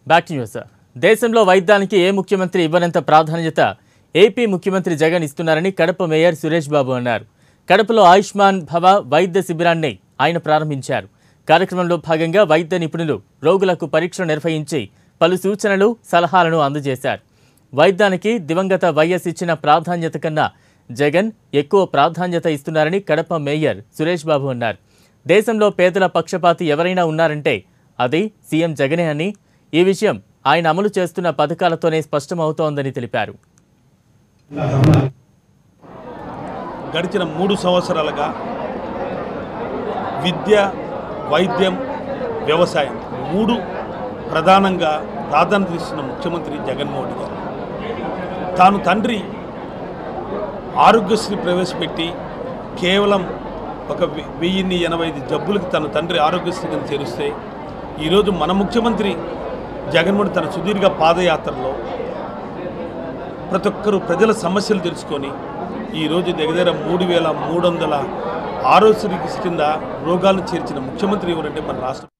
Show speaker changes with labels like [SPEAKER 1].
[SPEAKER 1] back to news దేశంలో వైద్యానికి ఏ ముఖ్యమంత్రి ఇవ్వనంత ప్రాధాన్యత ఏపీ ముఖ్యమంత్రి జగన్ ఇస్తున్నారని కడప మేయర్ సురేష్ బాబు అన్నారు కడపలో ఆయుష్మాన్ భవ వైద్య శిబిరాన్ని ఆయన ప్రారంభించారు కార్యక్రమంలో భాగంగా వైద్య నిపుణులు రోగులకు పరీక్షలు నిర్వహించి పలు సూచనలు సలహాలను అందజేశారు వైద్యానికి దివంగత వైఎస్ ఇచ్చిన ప్రాధాన్యత కన్నా జగన్ ఎక్కువ ప్రాధాన్యత ఇస్తున్నారని కడప మేయర్ సురేష్ బాబు అన్నారు దేశంలో పేదల పక్షపాతి ఎవరైనా ఉన్నారంటే అది సీఎం జగనే అని ఈ విషయం ఆయన అమలు చేస్తున్న పథకాలతోనే స్పష్టమవుతోందని తెలిపారు
[SPEAKER 2] గడిచిన మూడు సంవత్సరాలుగా విద్య వైద్యం వ్యవసాయం మూడు ప్రధానంగా ప్రాధాన్యత ఇస్తున్న ముఖ్యమంత్రి జగన్మోహన్ గారు తాను తండ్రి ఆరోగ్యశ్రీ ప్రవేశపెట్టి కేవలం ఒక వె- వెయ్యిన్ని ఎనభై ఐదు జబ్బులకు తన తండ్రి ఆరోగ్యశ్రీ కింద చేరుస్తే ఈరోజు మన ముఖ్యమంత్రి జగన్మోహన్ తన సుదీర్ఘ పాదయాత్రలో ప్రతి ఒక్కరూ ప్రజల సమస్యలు తెలుసుకొని ఈరోజు దగ్గర మూడు వేల మూడు వందల ఆరోగ్యశ్రీ కింద రోగాలను చేర్చిన ముఖ్యమంత్రి ఎవరంటే మన రాష్ట్రం